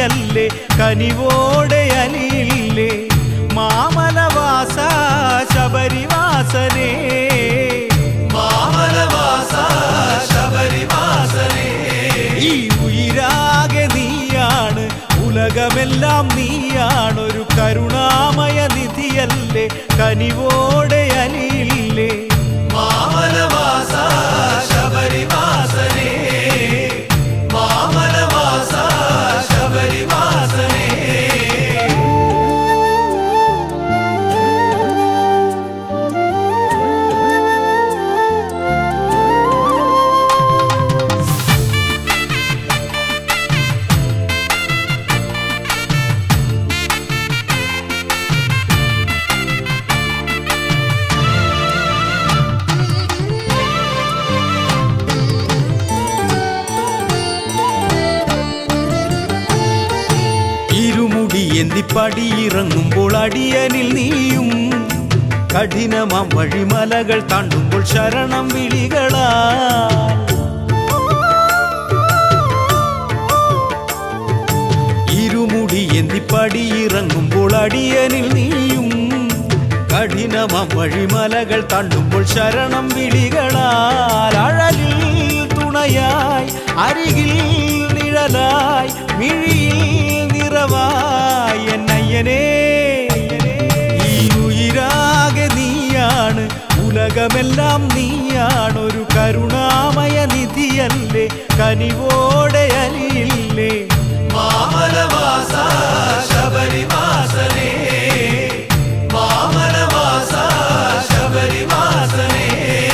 നിധിയല്ലേ കനിവോടെ അലിയില്ലേ മാമലവാസ ശബരിവാസനേ മാമലവാസ ശബരിവാസനേ ഈ ഉയിരാകെ നീയാണ് ഉലകമെല്ലാം നീയാണ് ഒരു കരുണാമയ നിധിയല്ലേ കനിവോടെ അലിയില്ലേ മാമലവാസ ശബരിവാസനേ മാമലവാസ ശബരിവാസനേ ഇരുമുടി എന്തിപ്പടി ഇറങ്ങുമ്പോൾ അടിയനിൽ നീയും കഠിനമാം വഴിമലകൾ താണ്ടുമ്പോൾ ശരണം വിളികളാ ഇരുമുടി എന്തിപ്പടി ഇറങ്ങുമ്പോൾ അടിയനിൽ നീയും കഠിനമാം വഴിമലകൾ താണ്ടുമ്പോൾ ശരണം വിളികളാൽ അഴലിൽ തുണയായി അരികിൽ നിഴലായി മിഴിയിൽ നിറവായി എന്നയ്യനേ ഈ ഉയിരാകെ നീയാണ് ഉലകമെല്ലാം നീയാണ് ഒരു കരുണാമയ നിധിയല്ലേ കനിവോടെ അലിയില്ലേ മാമലവാസ ശബരിവാസനേ മാമലവാസ ശബരിവാസനേ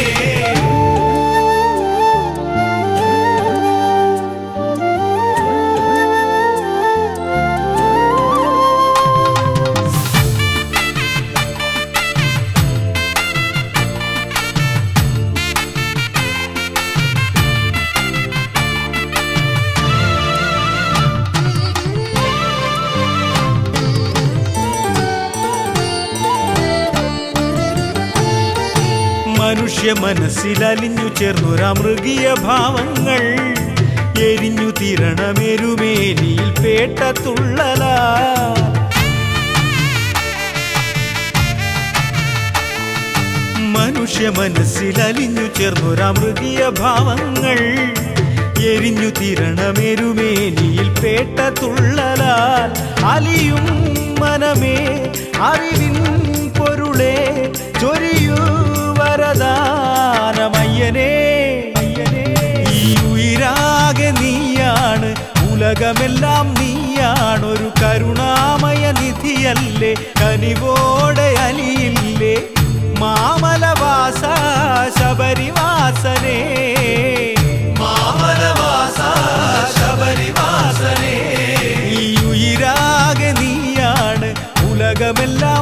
മനുഷ്യ മനസ്സിൽ അലിഞ്ഞു ചേർന്നൊരാ മൃഗീയ ഭാവങ്ങൾ എരിഞ്ഞു തീരണമെരുമേനിയിൽ പേട്ട തുള്ളല മനുഷ്യ മനസ്സിൽ അലിഞ്ഞു ചേർന്നൊരാ മൃഗീയ ഭാവങ്ങൾ എരിഞ്ഞു തീരണമെരുമേനിയിൽ പേട്ട തുള്ളലാൽ അലിയും മനമേ അറിവിൻ പൊരുളേ ചൊരിയൂ വരദാനമയ്യനേ ഈ ഉയിരാകെ നീയാണ് ഉലകമെല്ലാം നീയാണ് ഒരു കരുണാമയ നിധിയല്ലേ കനിവോടെ അലിയില്ലേ മാമലവാസ ശബരിവാസനേ മാമലവാസ ശബരിവാസനേ ഈ ഉയിരാകെ നീയാണ് ഉലകമെല്ലാം